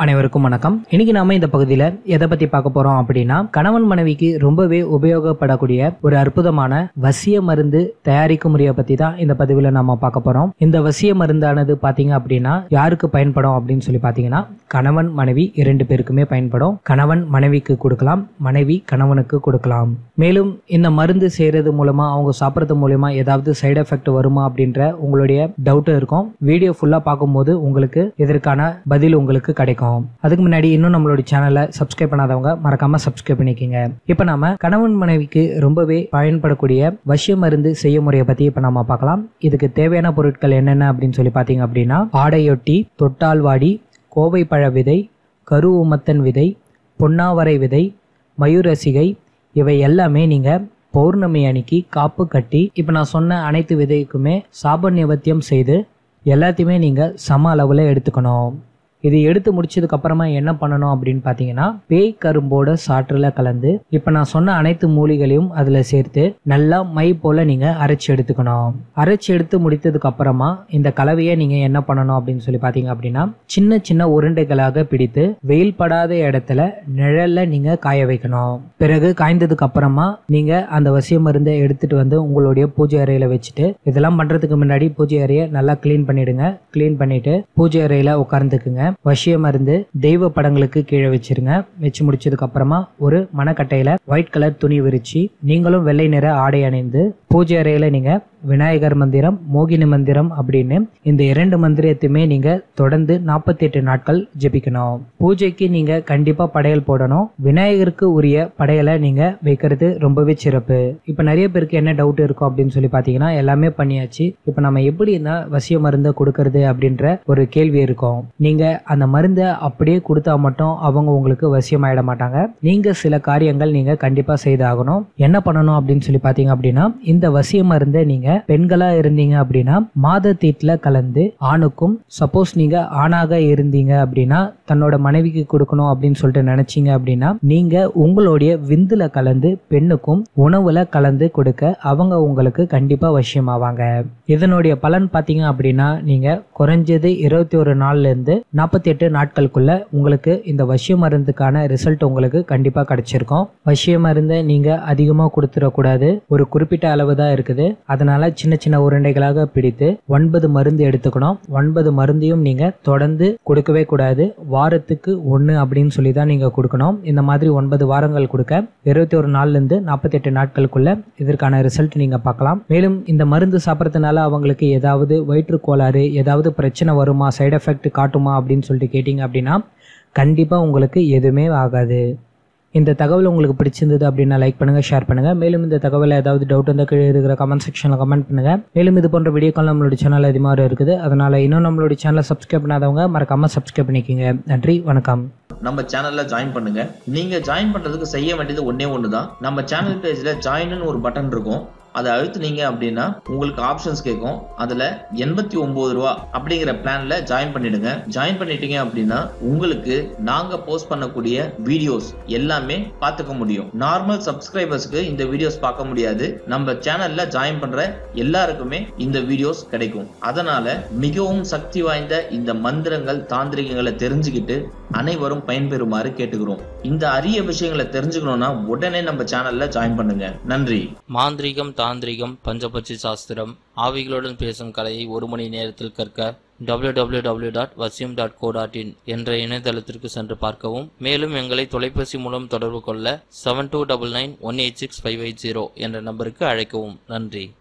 அனைவருக்கும் வணக்கம் இன்னைக்கு நாம இந்த பகுதியில எதை பத்தி பார்க்க போறோம் அப்படின்னா கணவன் மனைவிக்கு ரொம்பவே உபயோகப்படக்கூடிய ஒரு அற்புதமான வசிய மருந்து தயாரிக்கும் முறையை பத்தி தான் இந்த பதிவுல நாம பார்க்க போறோம் இந்த வசிய மருந்தானது பாத்தீங்க அப்படின்னா யாருக்கு பயன்படும் அப்படின்னு சொல்லி பாத்தீங்கன்னா கணவன் மனைவி இரண்டு பேருக்குமே பயன்படும் கணவன் மனைவிக்கு கொடுக்கலாம் மனைவி கணவனுக்கு கொடுக்கலாம் மேலும் இந்த மருந்து செய்யறது மூலமா அவங்க சாப்பிட்றது மூலமா ஏதாவது சைடு எஃபெக்ட் வருமா அப்படின்ற உங்களுடைய டவுட் இருக்கும் வீடியோ ஃபுல்லா பார்க்கும்போது உங்களுக்கு இதற்கான பதில் உங்களுக்கு கிடைக்கும் அதுக்கு முன்னாடி இன்னும் நம்மளோட சேனலை சப்ஸ்கிரைப் பண்ணாதவங்க மறக்காம சப்ஸ்கிரைப் பண்ணிக்கோங்க இப்போ நாம கணவன் மனைவிக்கு ரொம்பவே பயன்படக்கூடிய வசிய மருந்து செய்ய முறையை பத்தி இப்போ நாம பார்க்கலாம் இதுக்கு தேவையான பொருட்கள் என்னென்ன அப்படின்னு சொல்லி பார்த்தீங்க அப்படின்னா ஆடையொட்டி தொட்டால்வாடி கோவை பழ விதை கரு உமத்தன் விதை பொன்னாவரை விதை மயூரசிகை இவை எல்லாமே நீங்கள் பௌர்ணமி அன்னைக்கு காப்பு கட்டி இப்போ நான் சொன்ன அனைத்து விதைக்குமே சாப நிவத்தியம் செய்து எல்லாத்தையுமே நீங்கள் சம அளவில் எடுத்துக்கணும் இது எடுத்து முடிச்சதுக்கு அப்புறமா என்ன பண்ணணும் அப்படின்னு பார்த்தீங்கன்னா பேய் கரும்போட சாற்றில் கலந்து இப்போ நான் சொன்ன அனைத்து மூலிகளையும் அதில் சேர்த்து நல்லா மை போல நீங்கள் அரைச்சி எடுத்துக்கணும் அரைச்சி எடுத்து முடித்ததுக்கு அப்புறமா இந்த கலவையை நீங்கள் என்ன பண்ணணும் அப்படின்னு சொல்லி பார்த்தீங்க அப்படின்னா சின்ன சின்ன உருண்டைகளாக பிடித்து வெயில் படாத இடத்துல நிழல்ல நீங்கள் காய வைக்கணும் பிறகு காய்ந்ததுக்கு அப்புறமா நீங்கள் அந்த வசிய மருந்தை எடுத்துட்டு வந்து உங்களுடைய பூஜை அறையில் வச்சுட்டு இதெல்லாம் பண்ணுறதுக்கு முன்னாடி பூஜை அறையை நல்லா க்ளீன் பண்ணிடுங்க க்ளீன் பண்ணிட்டு பூஜை அறையில் உட்கார்ந்துக்குங்க வசிய மருந்து தெய்வ படங்களுக்கு கீழே வச்சிருங்க வச்சு முடிச்சதுக்கு அப்புறமா ஒரு மணக்கட்டையில ஒயிட் கலர் துணி விரிச்சு நீங்களும் வெள்ளை நிற ஆடை அணிந்து பூஜை அறையில நீங்க விநாயகர் மந்திரம் மோகினி மந்திரம் அப்படின்னு இந்த இரண்டு மந்திரத்தையுமே நீங்க தொடர்ந்து நாற்பத்தி எட்டு நாட்கள் ஜெபிக்கணும் பூஜைக்கு நீங்க கண்டிப்பா படையல் போடணும் விநாயகருக்கு உரிய படையலை நீங்க வைக்கிறது ரொம்பவே சிறப்பு இப்ப நிறைய பேருக்கு என்ன டவுட் இருக்கும் அப்படின்னு சொல்லி பாத்தீங்கன்னா எல்லாமே பண்ணியாச்சு இப்ப நம்ம எப்படி இந்த வசிய மருந்தை கொடுக்கறது அப்படின்ற ஒரு கேள்வி இருக்கும் நீங்க அந்த மருந்தை அப்படியே கொடுத்தா மட்டும் அவங்க உங்களுக்கு வசியமாயிட மாட்டாங்க நீங்க சில காரியங்கள் நீங்க கண்டிப்பா செய்தாகணும் என்ன பண்ணணும் அப்படின்னு சொல்லி பாத்தீங்க அப்படின்னா இந்த வசிய மருந்தை நீங்க பெண்களா இருந்தீங்க அப்படின்னா மாத தீட்டுல கலந்து ஆணுக்கும் சப்போஸ் நீங்க ஆணாக இருந்தீங்க அப்படின்னா தன்னோட மனைவிக்கு கொடுக்கணும் அப்படின்னு சொல்லிட்டு நினைச்சீங்க அப்படின்னா நீங்க உங்களுடைய விந்துல கலந்து பெண்ணுக்கும் உணவுல கலந்து கொடுக்க அவங்க உங்களுக்கு கண்டிப்பா வசியமாவாங்க இதனுடைய பலன் பாத்தீங்க அப்படின்னா நீங்க குறைஞ்சது இருபத்தி ஒரு நாள்ல இருந்து நாற்பத்தி எட்டு நாட்களுக்குள்ள உங்களுக்கு இந்த வசிய மருந்துக்கான ரிசல்ட் உங்களுக்கு கண்டிப்பா கிடைச்சிருக்கும் வசிய மருந்தை நீங்க அதிகமா கொடுத்துடக்கூடாது ஒரு குறிப்பிட்ட அளவு தான் இருக்குது அதனால சின்ன சின்ன உருண்டைகளாக பிடித்து ஒன்பது மருந்து எடுத்துக்கணும் ஒன்பது மருந்தையும் நீங்க தொடர்ந்து கொடுக்கவே கூடாது வாரத்துக்கு ஒன்று அப்படின்னு சொல்லி தான் நீங்க கொடுக்கணும் இந்த மாதிரி ஒன்பது வாரங்கள் கொடுக்க இருபத்தி ஒரு நாள்ல இருந்து நாற்பத்தி எட்டு நாட்களுக்குள்ள இதற்கான ரிசல்ட் நீங்க பார்க்கலாம் மேலும் இந்த மருந்து சாப்பிட்றதுனால அவங்களுக்கு ஏதாவது வயிற்று கோளாறு ஏதாவது பிரச்சனை வருமா சைடு எஃபெக்ட் காட்டுமா அப்படின்னு சொல்லிட்டு கேட்டிங்க அப்படின்னா கண்டிப்பாக உங்களுக்கு எதுவுமே ஆகாது இந்த தகவல் உங்களுக்கு பிடிச்சிருந்தது அப்படின்னா லைக் பண்ணுங்கள் ஷேர் பண்ணுங்கள் மேலும் இந்த தகவலில் ஏதாவது டவுட் இருந்தால் கீழே இருக்கிற கமெண்ட் செக்ஷனில் கமெண்ட் பண்ணுங்கள் மேலும் இது போன்ற வீடியோக்கள் நம்மளோட சேனல் அதிகமாக இருக்குது அதனால் இன்னும் நம்மளோட சேனலை சப்ஸ்கிரைப் பண்ணாதவங்க மறக்காமல் சப்ஸ்கிரைப் பண்ணிக்கோங்க நன்றி வணக்கம் நம்ம சேனல்ல ஜாயின் பண்ணுங்க நீங்க ஜாயின் பண்றதுக்கு செய்ய வேண்டியது ஒண்ணே ஒண்ணுதான் நம்ம சேனல் பேஜ்ல ஜாயின்னு ஒரு பட்டன் இருக்கும் அதை அழுத்துனீங்க அப்படின்னா உங்களுக்கு ஆப்ஷன்ஸ் கேட்கும் அதுல எண்பத்தி ஒன்பது ரூபா அப்படிங்கிற பிளான்ல ஜாயின் பண்ணிடுங்க ஜாயின் பண்ணிட்டீங்க அப்படின்னா உங்களுக்கு நாங்க போஸ்ட் பண்ணக்கூடிய வீடியோஸ் எல்லாமே பார்த்துக்க முடியும் நார்மல் சப்ஸ்கிரைபர்ஸ்க்கு இந்த வீடியோஸ் பார்க்க முடியாது நம்ம சேனல்ல ஜாயின் பண்ற எல்லாருக்குமே இந்த வீடியோஸ் கிடைக்கும் அதனால மிகவும் சக்தி வாய்ந்த இந்த மந்திரங்கள் தாந்திரிகங்களை தெரிஞ்சுக்கிட்டு அனைவரும் பயன்பெறுமாறு கேட்டுக்கிறோம் இந்த அரிய விஷயங்களை தெரிஞ்சுக்கணும்னா உடனே நம்ம சேனல்ல ஜாயின் பண்ணுங்க நன்றி மாந்திரீகம் தாந்திரிகம் பஞ்சபட்சி சாஸ்திரம் ஆவிகளுடன் பேசும் கலையை ஒரு மணி நேரத்தில் கற்க www.vasyam.co.in டாட் வசியம் டாட் கோ டாட் இன் என்ற இணையதளத்திற்கு சென்று பார்க்கவும் மேலும் எங்களை தொலைபேசி மூலம் தொடர்பு கொள்ள seven two double nine one eight six five eight zero என்ற நம்பருக்கு அழைக்கவும் நன்றி